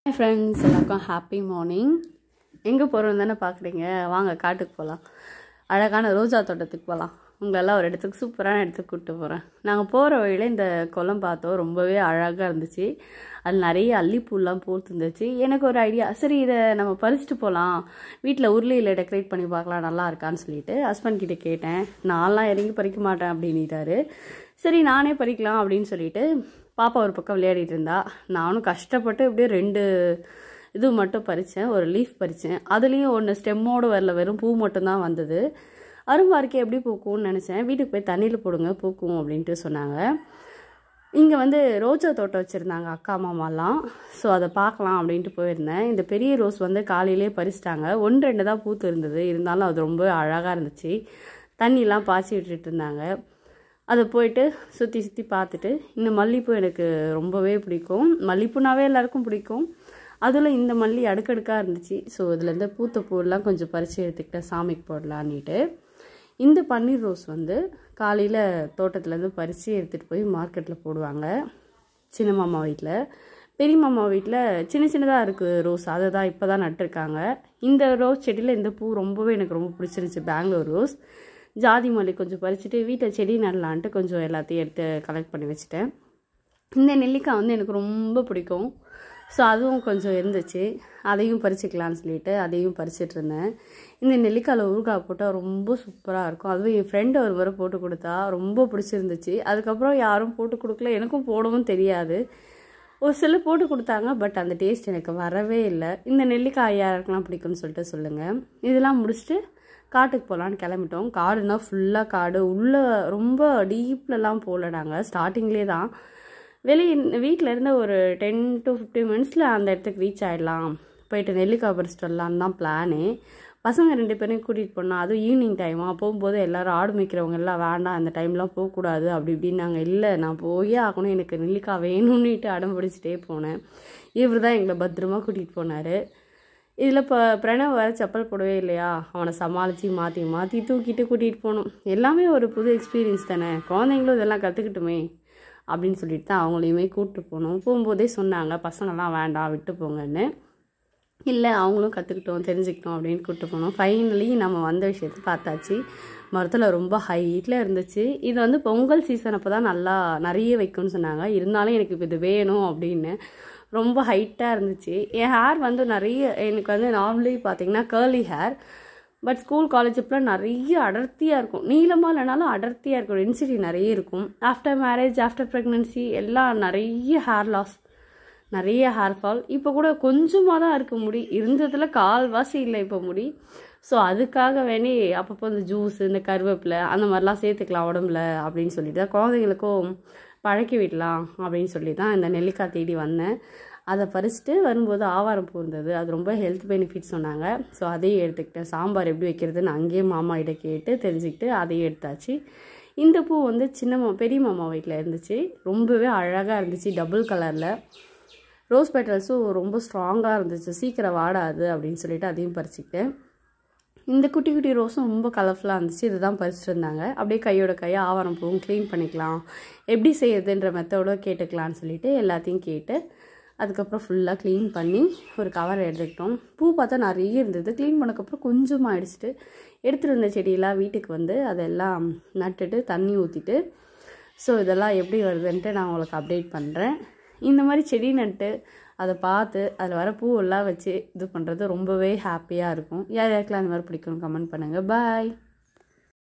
friends எல்லாருக்கும் happy morning எங்கே போகிறோம் தானே பார்க்குறீங்க வாங்க காட்டுக்கு போகலாம் அழகான ரோஜா தோட்டத்துக்கு போகலாம் உங்களெல்லாம் ஒரு இடத்துக்கு சூப்பரான இடத்துக்கு கூப்பிட்டு போகிறேன் நாங்கள் போகிற வழியில் இந்த குளம் பார்த்தோம் ரொம்பவே அழகாக இருந்துச்சு அது நிறைய அல்லிப்பூலாம் பூத்து இருந்துச்சு எனக்கு ஒரு ஐடியா சரி இதை நம்ம பறிச்சுட்டு போகலாம் வீட்டில் உருளையில் டெக்கரேட் பண்ணி பார்க்கலாம் நல்லா இருக்கான்னு சொல்லிட்டு ஹஸ்பண்ட் கிட்ட கேட்டேன் நான்லாம் இறங்கி பறிக்க மாட்டேன் அப்படின்னிட்டாரு சரி நானே பறிக்கலாம் அப்படின்னு சொல்லிட்டு பாப்பா ஒரு பக்கம் விளையாடிட்டு இருந்தா நானும் கஷ்டப்பட்டு எப்படியோ ரெண்டு இது மட்டும் பறித்தேன் ஒரு லீஃப் பறித்தேன் அதுலேயும் ஒன்று ஸ்டெம்மோடு வரல வெறும் பூ மட்டும்தான் வந்தது அரும்பாருக்கே எப்படி பூக்கும்னு நினச்சேன் வீட்டுக்கு போய் தண்ணியில் போடுங்க பூக்கும் அப்படின்ட்டு சொன்னாங்க இங்கே வந்து ரோஜா தோட்டம் வச்சுருந்தாங்க அக்கா மாமாலாம் ஸோ அதை பார்க்கலாம் அப்படின்ட்டு போயிருந்தேன் இந்த பெரிய ரோஸ் வந்து காலையிலே பறிச்சிட்டாங்க ஒன்று ரெண்டு தான் பூத்து இருந்தது இருந்தாலும் அது ரொம்ப அழகாக இருந்துச்சு தண்ணிலாம் பாய்ச்சி விட்டுட்டு இருந்தாங்க அதை போயிட்டு சுற்றி சுற்றி பார்த்துட்டு இந்த மல்லிகைப்பூ எனக்கு ரொம்பவே பிடிக்கும் மல்லிகைப்பூனாவே எல்லாருக்கும் பிடிக்கும் அதில் இந்த மல்லி அடுக்கடுக்காக இருந்துச்சு ஸோ இதுலேருந்து பூத்த பூவெல்லாம் கொஞ்சம் பறித்து எடுத்துக்கிட்டேன் சாமிக்கு போடலான்னுட்டு இந்த பன்னீர் ரோஸ் வந்து காலையில் தோட்டத்துலேருந்து பறித்து எடுத்துகிட்டு போய் மார்க்கெட்டில் போடுவாங்க சின்ன மாமா வீட்டில் பெரிய மாமா வீட்டில் சின்ன சின்னதாக இருக்குது ரோஸ் அதை தான் இப்போ தான் நட்டிருக்காங்க இந்த ரோஸ் செடியில் இந்த பூ ரொம்பவே எனக்கு ரொம்ப பிடிச்சிருந்துச்சி பெங்களூர் ரோஸ் ஜாதி மல்லி கொஞ்சம் பறிச்சுட்டு வீட்டில் செடி நடலான்ட்டு கொஞ்சம் எல்லாத்தையும் எடுத்து கலெக்ட் பண்ணி வச்சுட்டேன் இந்த நெல்லிக்காய் வந்து எனக்கு ரொம்ப பிடிக்கும் ஸோ அதுவும் கொஞ்சம் இருந்துச்சு அதையும் பறிச்சுக்கலான்னு சொல்லிட்டு அதையும் பறிச்சிட்டு இருந்தேன் இந்த நெல்லிக்காயில் ஊறுகாய் போட்டால் ரொம்ப சூப்பராக இருக்கும் அதுவும் என் ஃப்ரெண்டு ஒரு முறை போட்டு கொடுத்தா ரொம்ப பிடிச்சிருந்துச்சு அதுக்கப்புறம் யாரும் போட்டு கொடுக்கல எனக்கும் போடவும் தெரியாது ஒரு சில போட்டு கொடுத்தாங்க பட் அந்த டேஸ்ட் எனக்கு வரவே இல்லை இந்த நெல்லிக்காய் யாருக்கெல்லாம் பிடிக்கும்னு சொல்லிட்டு சொல்லுங்கள் இதெல்லாம் முடிச்சுட்டு காட்டுக்கு போகலான்னு கிளம்பிட்டோம் காடுனா ஃபுல்லாக காடு உள்ளே ரொம்ப டீப்லலாம் போகல நாங்கள் ஸ்டார்டிங்லேயே தான் வெளியே வீட்டில் இருந்து ஒரு டென் டு ஃபிஃப்டீன் மினிட்ஸில் அந்த இடத்துக்கு ரீச் ஆகிடலாம் போயிட்டு நெல்லிக்காய் பறிச்சிட்டு வரலான்னு தான் பிளானு பசங்க ரெண்டு பேரையும் கூட்டிகிட்டு போனோம் அதுவும் ஈவினிங் டைமாக போகும்போது எல்லோரும் ஆடு மேய்க்கிறவங்க எல்லாம் வேண்டாம் அந்த டைம்லாம் போகக்கூடாது அப்படி இப்படின்னாங்க இல்லை நான் போயே ஆகணும் எனக்கு நெல்லிக்காய் வேணும்னுட்டு அடம் பிடிச்சிட்டே போனேன் இவர் தான் எங்களை பத்திரமா கூட்டிகிட்டு போனார் இதில் இப்போ பிரணவ் வேறு செப்பல் போடவே இல்லையா அவனை சமாளித்து மாற்றி மாற்றி தூக்கிட்டு கூட்டிகிட்டு போகணும் எல்லாமே ஒரு புது எக்ஸ்பீரியன்ஸ் தானே குழந்தைங்களும் இதெல்லாம் கற்றுக்கிட்டுமே அப்படின்னு சொல்லிட்டு தான் அவங்களையுமே கூப்பிட்டு போனோம் போகும்போதே சொன்னாங்க பசங்கள்லாம் வேண்டாம் விட்டு போங்கன்னு இல்லை அவங்களும் கற்றுக்கிட்டோம் தெரிஞ்சுக்கிட்டோம் அப்படின்னு கூப்பிட்டு போனோம் ஃபைனலி நம்ம வந்த விஷயத்தை பார்த்தாச்சு மரத்தில் ரொம்ப ஹைட்டில் இருந்துச்சு இது வந்து பொங்கல் சீசன் அப்போ தான் நல்லா நிறைய வைக்கும்னு சொன்னாங்க இருந்தாலும் எனக்கு இப்போ இது வேணும் அப்படின்னு ரொம்ப ஹைட்டாக இருந்துச்சு என் ஹேர் வந்து நிறைய எனக்கு வந்து நார்மலி பார்த்தீங்கன்னா curly hair but school college அப்பெல்லாம் நிறைய அடர்த்தியாக இருக்கும் நீளமாக இல்லைனாலும் அடர்த்தியாக இருக்கும் டென்சிட்டி நிறைய இருக்கும் ஆஃப்டர் மேரேஜ் ஆஃப்டர் ப்ரெக்னென்சி எல்லாம் நிறைய ஹேர் லாஸ் நிறைய ஹேர் ஃபால் இப்போ கூட கொஞ்சமாக தான் இருக்க முடி இருந்ததில் கால்வாசி இல்லை இப்போ முடி ஸோ அதுக்காக வேணி அப்பப்போ இந்த ஜூஸ் இந்த கருவேப்பிலை அந்த மாதிரிலாம் சேர்த்துக்கலாம் உடம்புல அப்படின்னு சொல்லிட்டு தான் குழந்தைங்களுக்கும் பழக்கி விடலாம் அப்படின்னு சொல்லி தான் இந்த நெல்லிக்காய் தேடி வந்தேன் அதை பறிச்சுட்டு வரும்போது ஆவாரம் பூ இருந்தது அது ரொம்ப ஹெல்த் பெனிஃபிட் சொன்னாங்க ஸோ அதையும் எடுத்துக்கிட்டேன் சாம்பார் எப்படி வைக்கிறதுன்னு அங்கேயே மாமா கிட்ட கேட்டு தெரிஞ்சுக்கிட்டு அதையும் எடுத்தாச்சு இந்த பூ வந்து சின்ன மா பெரிய மாமா வீட்டில் இருந்துச்சு ரொம்பவே அழகாக இருந்துச்சு டபுள் கலரில் ரோஸ் பெட்டல்ஸும் ரொம்ப ஸ்ட்ராங்காக இருந்துச்சு சீக்கிரம் வாடாது அப்படின்னு சொல்லிட்டு அதையும் பறிச்சுக்கிட்டேன் இந்த குட்டி குட்டி ரோஸும் ரொம்ப கலர்ஃபுல்லாக இருந்துச்சு இதுதான் பறிச்சுட்டு இருந்தாங்க அப்படியே கையோட கையை ஆவாரம் பூவும் க்ளீன் பண்ணிக்கலாம் எப்படி செய்யுதுன்ற மெத்தடோட கேட்டுக்கலான்னு சொல்லிட்டு எல்லாத்தையும் கேட்டு அதுக்கப்புறம் ஃபுல்லாக க்ளீன் பண்ணி ஒரு கவர் எடுத்துக்கிட்டோம் பூ பார்த்தா நிறைய இருந்தது க்ளீன் பண்ணக்கப்புறம் கொஞ்சமாக அடிச்சுட்டு எடுத்துகிட்டு இருந்த செடியெல்லாம் வீட்டுக்கு வந்து அதெல்லாம் நட்டுட்டு தண்ணி ஊற்றிட்டு ஸோ இதெல்லாம் எப்படி வருதுன்ட்டு நான் உங்களுக்கு அப்டேட் பண்ணுறேன் இந்த மாதிரி செடி நட்டு அதை பார்த்து அதில் வர பூவெல்லாம் வச்சு இது பண்ணுறது ரொம்பவே ஹாப்பியாக இருக்கும் யார் யாருக்கெல்லாம் அந்த மாதிரி பிடிக்கும்னு கமெண்ட் பண்ணுங்கள் பாய்